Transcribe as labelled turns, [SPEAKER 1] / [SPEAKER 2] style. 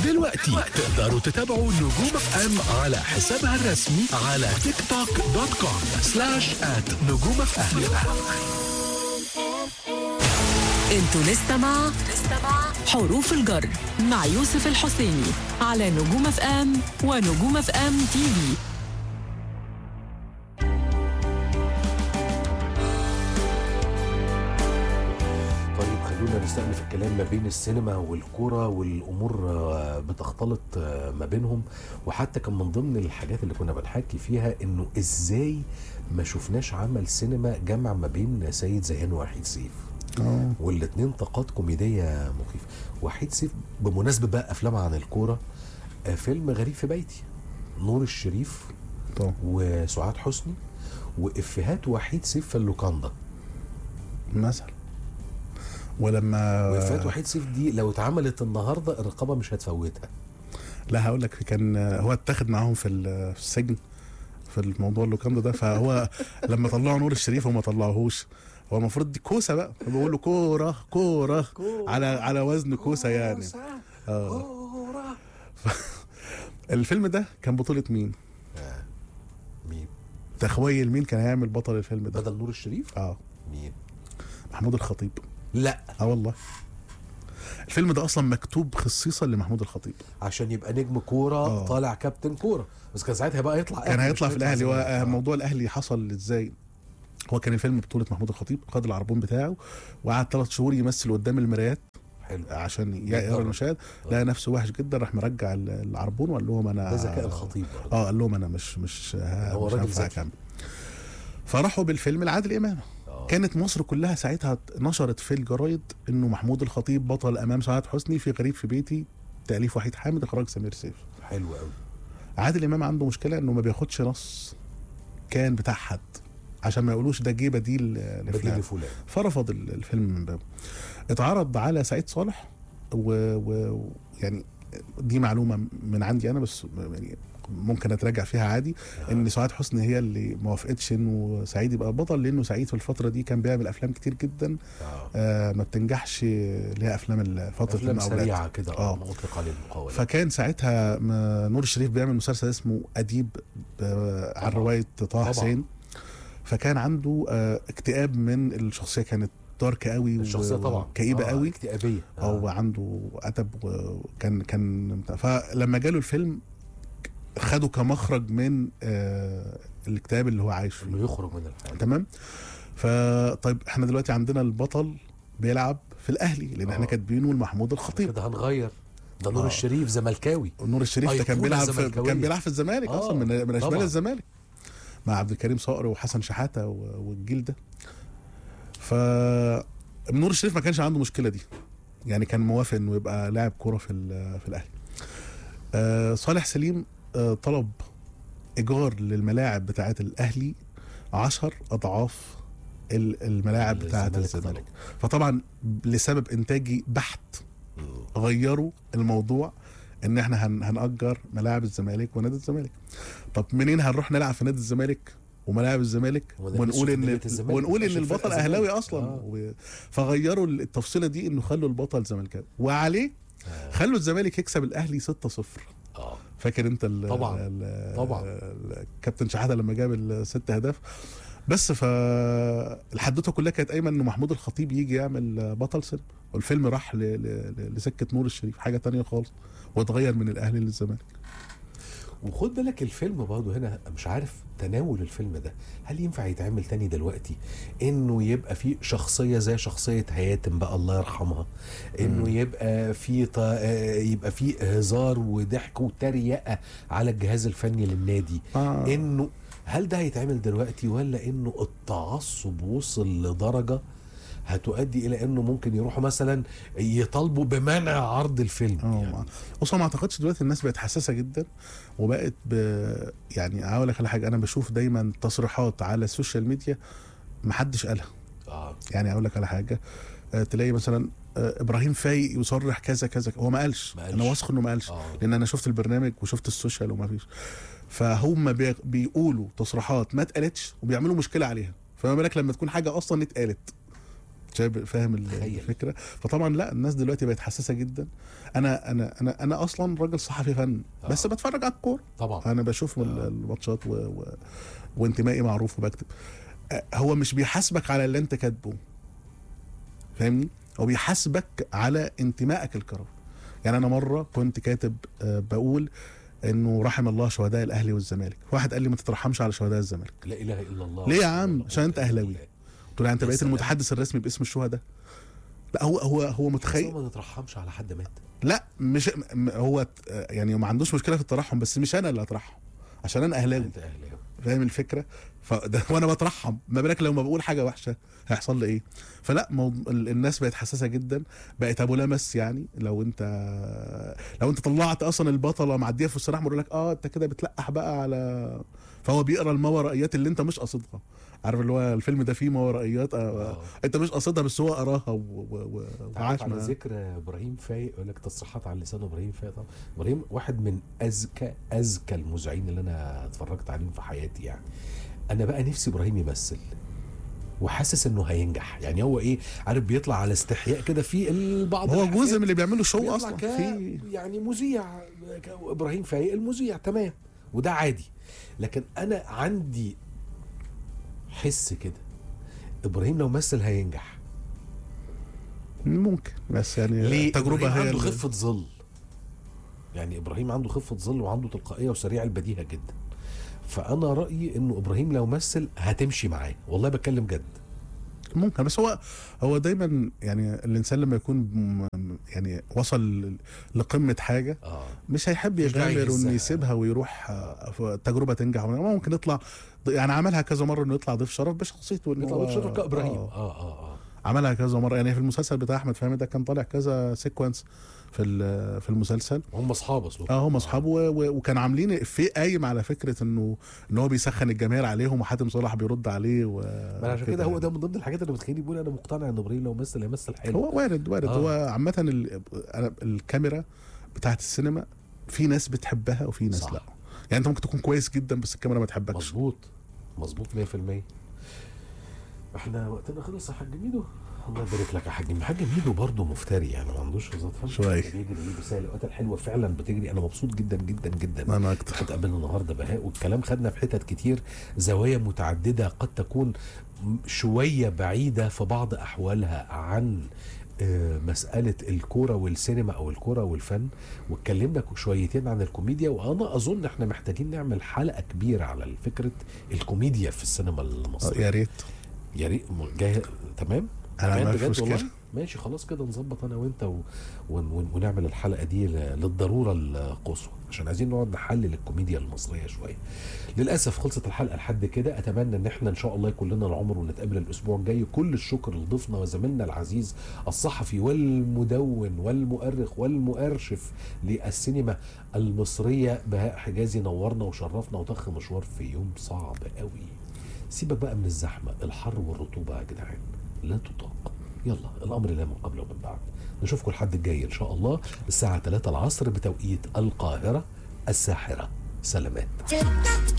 [SPEAKER 1] دلوقتي تقدروا تتابعوا نجوم اف ام على حسابها الرسمي على تيك توك دوت كوم سلاش ات نجوم اف ام
[SPEAKER 2] انتوا لسه مع حروف الجر مع يوسف الحسيني على نجوم اف ام ونجوم اف ام تي في
[SPEAKER 3] طيب خلونا نستأنف الكلام ما بين السينما والكرة والأمور آه، بتختلط آه، ما بينهم وحتى كان من ضمن الحاجات اللي كنا بنحكي فيها إنه إزاي ما شفناش عمل سينما جمع ما بين سيد زيان ووحيد سيف والاتنين طاقات كوميدية مخيفة وحيد سيف بمناسبة بقى أفلام عن الكورة آه، فيلم غريب في بيتي نور الشريف
[SPEAKER 4] طبعا
[SPEAKER 3] وسعاد حسني وإفيهات وحيد سيف في اللوكاندا
[SPEAKER 4] مثلا ولما
[SPEAKER 3] وإفيهات وحيد سيف دي لو اتعملت النهارده الرقابه مش هتفوتها
[SPEAKER 4] لا هقول لك كان هو اتاخد معاهم في ال- في السجن في الموضوع اللوكاندا ده فهو لما طلعوا نور الشريف وما طلعوهوش هو المفروض دي كوسه بقى بيقول له كوره كوره على على وزن كوسه يعني اه الفيلم ده كان بطولة مين؟
[SPEAKER 3] مين
[SPEAKER 4] تخيل مين كان هيعمل بطل الفيلم ده؟
[SPEAKER 3] بدل نور الشريف
[SPEAKER 4] اه
[SPEAKER 3] مين
[SPEAKER 4] محمود الخطيب
[SPEAKER 3] لا
[SPEAKER 4] اه والله الفيلم ده اصلا مكتوب خصيصا لمحمود الخطيب
[SPEAKER 3] عشان يبقى نجم كوره
[SPEAKER 4] آه.
[SPEAKER 3] طالع كابتن كوره بس كان ساعتها بقى يطلع
[SPEAKER 4] كان
[SPEAKER 3] أهلي،
[SPEAKER 4] هيطلع
[SPEAKER 3] مش
[SPEAKER 4] في الاهلي هو
[SPEAKER 3] زمالك.
[SPEAKER 4] آه،
[SPEAKER 3] آه.
[SPEAKER 4] موضوع الاهلي حصل ازاي هو كان الفيلم بطولة محمود الخطيب خد العربون بتاعه وقعد ثلاث شهور يمثل قدام المرايات
[SPEAKER 3] حلو
[SPEAKER 4] عشان ي-
[SPEAKER 3] يتدرب.
[SPEAKER 4] يقرا المشاهد لقى نفسه وحش جدا راح مرجع ال- العربون وقال لهم انا
[SPEAKER 3] ده ذكاء الخطيب برضه.
[SPEAKER 4] اه قال لهم انا مش مش ه-
[SPEAKER 3] هو
[SPEAKER 4] مش
[SPEAKER 3] راجل
[SPEAKER 4] هينفع
[SPEAKER 3] ذكي.
[SPEAKER 4] اكمل فراحوا بالفيلم لعادل امام
[SPEAKER 3] آه.
[SPEAKER 4] كانت مصر كلها ساعتها نشرت في الجرايد انه محمود الخطيب بطل امام سعاد حسني في غريب في بيتي تاليف وحيد حامد اخراج سمير سيف
[SPEAKER 3] حلو قوي
[SPEAKER 4] عادل امام عنده مشكله انه ما بياخدش نص كان بتاع حد عشان ما يقولوش ده جه بديل
[SPEAKER 3] بديل
[SPEAKER 4] لفلان
[SPEAKER 3] لفلان
[SPEAKER 4] فرفض ال- الفيلم من بابه اتعرض على سعيد صالح و... و... يعني دي معلومه من عندي انا بس يعني ممكن اتراجع فيها عادي ان سعاد حسني هي اللي ما وافقتش انه سعيد يبقى بطل لانه سعيد في الفتره دي كان بيعمل افلام كتير جدا
[SPEAKER 3] آه.
[SPEAKER 4] آه ما بتنجحش اللي هي افلام فتره
[SPEAKER 3] افلام
[SPEAKER 4] المقاولات
[SPEAKER 3] سريعه كده اه
[SPEAKER 4] آه.
[SPEAKER 3] مطلقه للمقاولات
[SPEAKER 4] فكان ساعتها م- نور الشريف بيعمل مسلسل اسمه اديب آه، عن
[SPEAKER 3] طبعاً.
[SPEAKER 4] روايه طه
[SPEAKER 3] طبعاً.
[SPEAKER 4] حسين فكان عنده آه، اكتئاب من الشخصيه كانت دارك قوي
[SPEAKER 3] الشخصيه طبعا
[SPEAKER 4] كئيبه
[SPEAKER 3] آه.
[SPEAKER 4] قوي
[SPEAKER 3] اكتئابيه
[SPEAKER 4] او عنده ادب وكان كان فلما جاله الفيلم خده كمخرج من آه، الاكتئاب اللي هو عايش فيه
[SPEAKER 3] انه يخرج من الحياه
[SPEAKER 4] تمام فطيب احنا دلوقتي عندنا البطل بيلعب في الاهلي لان احنا
[SPEAKER 3] آه.
[SPEAKER 4] كاتبينه لمحمود الخطيب
[SPEAKER 3] كده هنغير ده نور
[SPEAKER 4] آه.
[SPEAKER 3] الشريف زملكاوي
[SPEAKER 4] نور الشريف ده كان
[SPEAKER 3] أيقونة
[SPEAKER 4] بيلعب في
[SPEAKER 3] زملكاوية.
[SPEAKER 4] كان بيلعب في الزمالك
[SPEAKER 3] آه،
[SPEAKER 4] اصلا من من اشبال
[SPEAKER 3] طبعاً.
[SPEAKER 4] الزمالك مع عبد الكريم صقر وحسن شحاته و- والجيل ده ف نور الشريف ما كانش عنده المشكله دي يعني كان موافق انه يبقى لاعب كوره في ال- في الاهلي آه صالح سليم آه طلب ايجار للملاعب بتاعه الاهلي عشر اضعاف ال- الملاعب بتاعه
[SPEAKER 3] الزمالك
[SPEAKER 4] الزمالك
[SPEAKER 3] طلب.
[SPEAKER 4] فطبعا لسبب انتاجي بحت غيروا الموضوع ان احنا هن هنأجر ملاعب الزمالك ونادي الزمالك طب منين هنروح نلعب في نادي الزمالك وملاعب الزمالك
[SPEAKER 3] وده
[SPEAKER 4] ونقول
[SPEAKER 3] في
[SPEAKER 4] ان
[SPEAKER 3] نادي الزمالك،
[SPEAKER 4] ونقول ان
[SPEAKER 3] عشان
[SPEAKER 4] البطل
[SPEAKER 3] فرقة
[SPEAKER 4] اهلاوي
[SPEAKER 3] زمالك.
[SPEAKER 4] اصلا
[SPEAKER 3] آه.
[SPEAKER 4] و... فغيروا التفصيله دي انه خلوا البطل زملكاوي وعليه خلوا الزمالك يكسب الاهلي 6-0
[SPEAKER 3] اه
[SPEAKER 4] فاكر انت ال
[SPEAKER 3] طبعاً.
[SPEAKER 4] ال
[SPEAKER 3] طبعاً.
[SPEAKER 4] ال- الكابتن شحاته لما جاب الست اهداف بس فالحدوته كلها كانت قايمه ان محمود الخطيب يجي يعمل بطل سينما والفيلم راح ل... ل... ل- لسكه نور الشريف حاجه تانية خالص واتغير من الاهلي للزمالك
[SPEAKER 3] وخد بالك الفيلم برضه هنا مش عارف تناول الفيلم ده هل ينفع يتعمل تاني دلوقتي انه يبقى في شخصيه زي شخصيه هياتم بقى الله يرحمها انه يبقى في ط... آه، يبقى في هزار وضحك وتريقه على الجهاز الفني للنادي
[SPEAKER 4] آه.
[SPEAKER 3] انه هل ده هيتعمل دلوقتي ولا انه التعصب وصل لدرجه هتؤدي الى انه ممكن يروحوا مثلا يطالبوا بمنع عرض الفيلم
[SPEAKER 4] اه
[SPEAKER 3] يعني.
[SPEAKER 4] يعني. اصلا ما اعتقدش دلوقتي الناس بقت حساسه جدا وبقت ب... يعني هقول لك على حاجه انا بشوف دايما تصريحات على السوشيال ميديا محدش قالها
[SPEAKER 3] اه
[SPEAKER 4] يعني اقول لك على حاجه آه، تلاقي مثلا آه، ابراهيم فايق يصرح كذا كذا هو ما قالش
[SPEAKER 3] ما قالش.
[SPEAKER 4] انا واثق انه ما قالش
[SPEAKER 3] آه.
[SPEAKER 4] لان انا شفت البرنامج وشفت السوشيال وما فيش فهم بي- بيقولوا تصريحات ما اتقالتش وبيعملوا مشكله عليها فما بالك لما تكون حاجه اصلا اتقالت شايف فاهم ال-
[SPEAKER 3] تخيل.
[SPEAKER 4] الفكره فطبعا لا الناس دلوقتي بقت حساسه جدا انا انا انا انا اصلا راجل صحفي فن بس
[SPEAKER 3] آه.
[SPEAKER 4] بتفرج على الكوره
[SPEAKER 3] طبعا
[SPEAKER 4] انا بشوف ال-
[SPEAKER 3] آه.
[SPEAKER 4] الماتشات و... و... وانتمائي معروف وبكتب آه، هو مش بيحاسبك على اللي انت كاتبه فاهمني هو بيحاسبك على انتمائك الكروي يعني انا مره كنت كاتب آه، بقول انه رحم الله شهداء الاهلي والزمالك واحد قال لي ما تترحمش على شهداء الزمالك
[SPEAKER 3] لا اله الا الله
[SPEAKER 4] ليه يا عم؟
[SPEAKER 3] ولا
[SPEAKER 4] عشان أنت
[SPEAKER 3] قوة إلا
[SPEAKER 4] أهلاوي.
[SPEAKER 3] بالله.
[SPEAKER 4] قلت له يعني انت
[SPEAKER 3] يا
[SPEAKER 4] بقيت
[SPEAKER 3] سلام.
[SPEAKER 4] المتحدث الرسمي باسم الشهداء لا هو هو هو
[SPEAKER 3] بس
[SPEAKER 4] متخيل
[SPEAKER 3] هو ما نترحمش على حد مات
[SPEAKER 4] لا مش م- هو ت- يعني ما عندوش مشكله في الترحم بس مش انا اللي اترحم عشان انا اهلاوي
[SPEAKER 3] انت اهلاوي
[SPEAKER 4] فاهم الفكره فده وانا بترحم ما بالك لو ما بقول حاجه وحشه هيحصل لي ايه فلا موضوع ال- الناس بقت حساسه جدا بقت ابو لمس يعني لو انت لو انت طلعت اصلا البطله معديه في الصراحه بيقول لك اه انت كده بتلقح بقى على فهو بيقرا الماورائيات اللي انت مش قاصدها عارف اللي هو الفيلم ده فيه ماورائيات آه.
[SPEAKER 3] آه.
[SPEAKER 4] انت مش قاصدها بس هو قراها و... و... و...
[SPEAKER 3] عارف
[SPEAKER 4] وعاش
[SPEAKER 3] على
[SPEAKER 4] معاها.
[SPEAKER 3] ذكر ابراهيم فايق يقول لك تصريحات على لسان ابراهيم فايق طبعا ابراهيم واحد من اذكى اذكى المذيعين اللي انا اتفرجت عليهم في حياتي يعني انا بقى نفسي ابراهيم يمثل وحاسس انه هينجح يعني هو ايه عارف بيطلع على استحياء كده في البعض
[SPEAKER 4] هو
[SPEAKER 3] الحاجات
[SPEAKER 4] جزء من اللي بيعملوا شو
[SPEAKER 3] بيطلع
[SPEAKER 4] اصلا
[SPEAKER 3] ك...
[SPEAKER 4] في
[SPEAKER 3] يعني مذيع ك- ابراهيم فايق المذيع تمام وده عادي لكن انا عندي حس كده ابراهيم لو مثل هينجح
[SPEAKER 4] ممكن بس يعني
[SPEAKER 3] ليه
[SPEAKER 4] التجربه
[SPEAKER 3] إبراهيم
[SPEAKER 4] هي
[SPEAKER 3] عنده
[SPEAKER 4] اللي-
[SPEAKER 3] خفه ظل يعني ابراهيم عنده خفه ظل وعنده تلقائيه وسريع البديهه جدا فانا رايي انه ابراهيم لو مثل هتمشي معاه والله بتكلم جد
[SPEAKER 4] ممكن بس هو هو دايما يعني الانسان لما يكون م- يعني وصل لقمه حاجه
[SPEAKER 3] اه
[SPEAKER 4] مش هيحب
[SPEAKER 3] مش داعي
[SPEAKER 4] يغامر
[SPEAKER 3] يهزها.
[SPEAKER 4] وانه يسيبها ويروح آه، ف- التجربه تنجح ممكن يطلع يعني عملها كذا مره انه يطلع ضيف شرف بشخصيته إنه
[SPEAKER 3] يطلع
[SPEAKER 4] هو-
[SPEAKER 3] بشرف كابراهيم
[SPEAKER 4] آه.
[SPEAKER 3] اه اه اه
[SPEAKER 4] عملها كذا مره يعني في المسلسل بتاع احمد فهمي ده كان طالع كذا سيكونس في ال- في المسلسل
[SPEAKER 3] هم اصحاب اصلا
[SPEAKER 4] اه هم اصحابه و- و- وكان عاملين افيه قايم على فكره انه ان هو بيسخن الجماهير عليهم وحاتم صلاح بيرد عليه و
[SPEAKER 3] ما أنا عشان كده هو ده من ضمن الحاجات اللي بتخليني بقول انا مقتنع ان ابراهيم لو مثل هيمثل حلو
[SPEAKER 4] هو وارد وارد
[SPEAKER 3] آه.
[SPEAKER 4] هو عامة ال- أنا الكاميرا بتاعت السينما في ناس بتحبها وفي ناس
[SPEAKER 3] صح.
[SPEAKER 4] لا يعني انت ممكن تكون كويس جدا بس الكاميرا ما تحبكش
[SPEAKER 3] مظبوط مظبوط 100% احنا وقتنا خلص يا حاج ميدو الله يبارك لك يا حاج ميدو حاج ميدو برضه مفتري يعني ما عندوش هزار فاهم؟
[SPEAKER 4] شوية.
[SPEAKER 3] بيجري ليه بس هي الاوقات الحلوه فعلا بتجري انا مبسوط جدا جدا جدا
[SPEAKER 4] انا اكتر
[SPEAKER 3] هتقابلنا النهارده بهاء والكلام خدنا في حتت كتير زوايا متعدده قد تكون م- شويه بعيده في بعض احوالها عن آه، مسألة الكورة والسينما أو الكورة والفن واتكلمنا شويتين عن الكوميديا وأنا أظن إحنا محتاجين نعمل حلقة كبيرة على فكرة الكوميديا في السينما
[SPEAKER 4] آه،
[SPEAKER 3] المصرية
[SPEAKER 4] يا ريت
[SPEAKER 3] يا ريت م- جاي تمام
[SPEAKER 4] أنا
[SPEAKER 3] تمام
[SPEAKER 4] ما في
[SPEAKER 3] بجد
[SPEAKER 4] مشكلة.
[SPEAKER 3] والله؟ ماشي خلاص كده نظبط انا وانت و... ون... ون... ونعمل الحلقه دي ل... للضروره القصوى عشان عايزين نقعد نحلل الكوميديا المصريه شويه للاسف خلصت الحلقه لحد كده اتمنى ان احنا ان شاء الله يكون لنا العمر ونتقابل الاسبوع الجاي كل الشكر لضيفنا وزميلنا العزيز الصحفي والمدون والمؤرخ والمؤرشف للسينما المصريه بهاء حجازي نورنا وشرفنا وطخ مشوار في يوم صعب قوي سيبك بقى من الزحمه الحر والرطوبه يا جدعان لا تطاق يلا الامر لا من قبل ومن بعد نشوفكم الحد الجاي ان شاء الله الساعه 3 العصر بتوقيت القاهره الساحره سلامات